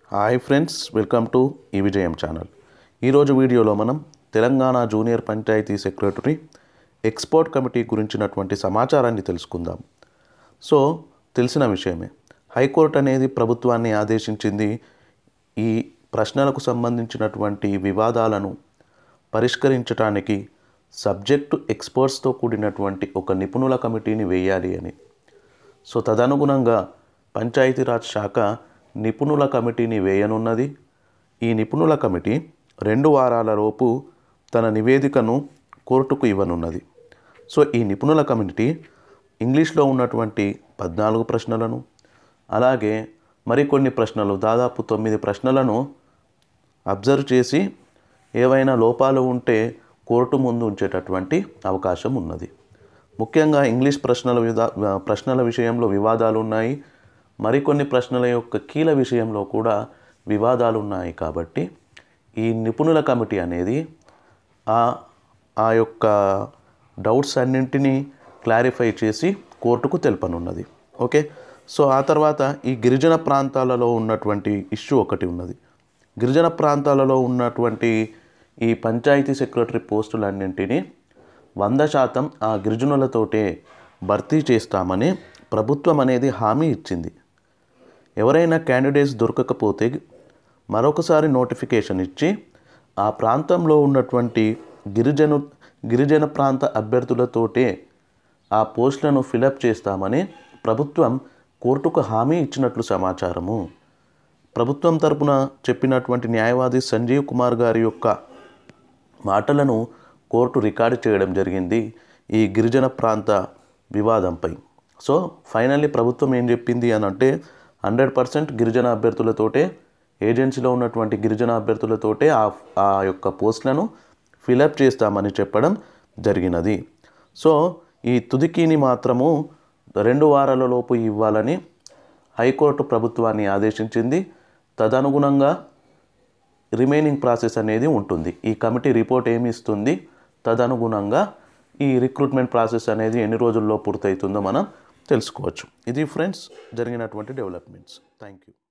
hi friends welcome to ఈ విజయం channel ఈరోజు వీడియోలో మనం Telangana junior panchayat secretary export committee గురించినటువంటి సమాచారాన్ని తెలుసుకుందాం సో తెలిసిన విషయమే హైకోర్టు అనేది ప్రభుత్వాన్ని ఆదేశించింది ఈ ప్రశ్నలకు సంబంధించినటువంటి వివాదాలను పరిష్కరించడానికి సబ్జెక్టు ఎక్స్పర్ట్స్తో కూడినటువంటి ఒక నిపుణుల కమిటీని వేయాలి అని సో తదనుగుణంగా పంచాయతీరాజ్ శాఖ నిపుణుల కమిటీని వేయనున్నది ఈ నిపుణుల కమిటీ రెండు వారాల లోపు తన నివేదికను కోర్టుకు ఇవ్వనున్నది సో ఈ నిపుణుల కమిటీ ఇంగ్లీష్లో ఉన్నటువంటి పద్నాలుగు ప్రశ్నలను అలాగే మరికొన్ని ప్రశ్నలు దాదాపు తొమ్మిది ప్రశ్నలను అబ్జర్వ్ చేసి ఏవైనా లోపాలు ఉంటే కోర్టు ముందు ఉంచేటటువంటి అవకాశం ఉన్నది ముఖ్యంగా ఇంగ్లీష్ ప్రశ్నల విధా ప్రశ్నల విషయంలో వివాదాలు ఉన్నాయి మరికొన్ని ప్రశ్నల యొక్క కీల విషయంలో కూడా వివాదాలు ఉన్నాయి కాబట్టి ఈ నిపుణుల కమిటీ అనేది ఆ ఆ యొక్క డౌట్స్ అన్నింటినీ క్లారిఫై చేసి కోర్టుకు తెలపనున్నది ఓకే సో ఆ తర్వాత ఈ గిరిజన ప్రాంతాలలో ఉన్నటువంటి ఇష్యూ ఒకటి ఉన్నది గిరిజన ప్రాంతాలలో ఉన్నటువంటి ఈ పంచాయతీ సెక్రటరీ పోస్టులన్నింటినీ వంద శాతం ఆ గిరిజనులతోటే భర్తీ చేస్తామని ప్రభుత్వం అనేది హామీ ఇచ్చింది ఎవరైనా క్యాండిడేట్స్ దొరకకపోతే మరొకసారి నోటిఫికేషన్ ఇచ్చి ఆ ప్రాంతంలో ఉన్నటువంటి గిరిజను గిరిజన ప్రాంత అభ్యర్థులతోటే ఆ పోస్టులను ఫిలప్ చేస్తామని ప్రభుత్వం కోర్టుకు హామీ ఇచ్చినట్లు సమాచారము ప్రభుత్వం తరపున చెప్పినటువంటి న్యాయవాది సంజీవ్ కుమార్ గారి యొక్క మాటలను కోర్టు రికార్డు చేయడం జరిగింది ఈ గిరిజన ప్రాంత వివాదంపై సో ఫైనల్లీ ప్రభుత్వం ఏం చెప్పింది అని అంటే హండ్రెడ్ పర్సెంట్ గిరిజన అభ్యర్థులతోటే ఏజెన్సీలో ఉన్నటువంటి గిరిజన అభ్యర్థులతోటే ఆ ఆ యొక్క పోస్టులను ఫిలప్ చేస్తామని చెప్పడం జరిగినది సో ఈ తుదికీని మాత్రము రెండు వారాల లోపు ఇవ్వాలని హైకోర్టు ప్రభుత్వాన్ని ఆదేశించింది తదనుగుణంగా రిమైనింగ్ ప్రాసెస్ అనేది ఉంటుంది ఈ కమిటీ రిపోర్ట్ ఏమి ఇస్తుంది తదనుగుణంగా ఈ రిక్రూట్మెంట్ ప్రాసెస్ అనేది ఎన్ని రోజుల్లో పూర్తవుతుందో మనం తెలుసుకోవచ్చు ఇది ఫ్రెండ్స్ జరిగినటువంటి డెవలప్మెంట్స్ థ్యాంక్ యూ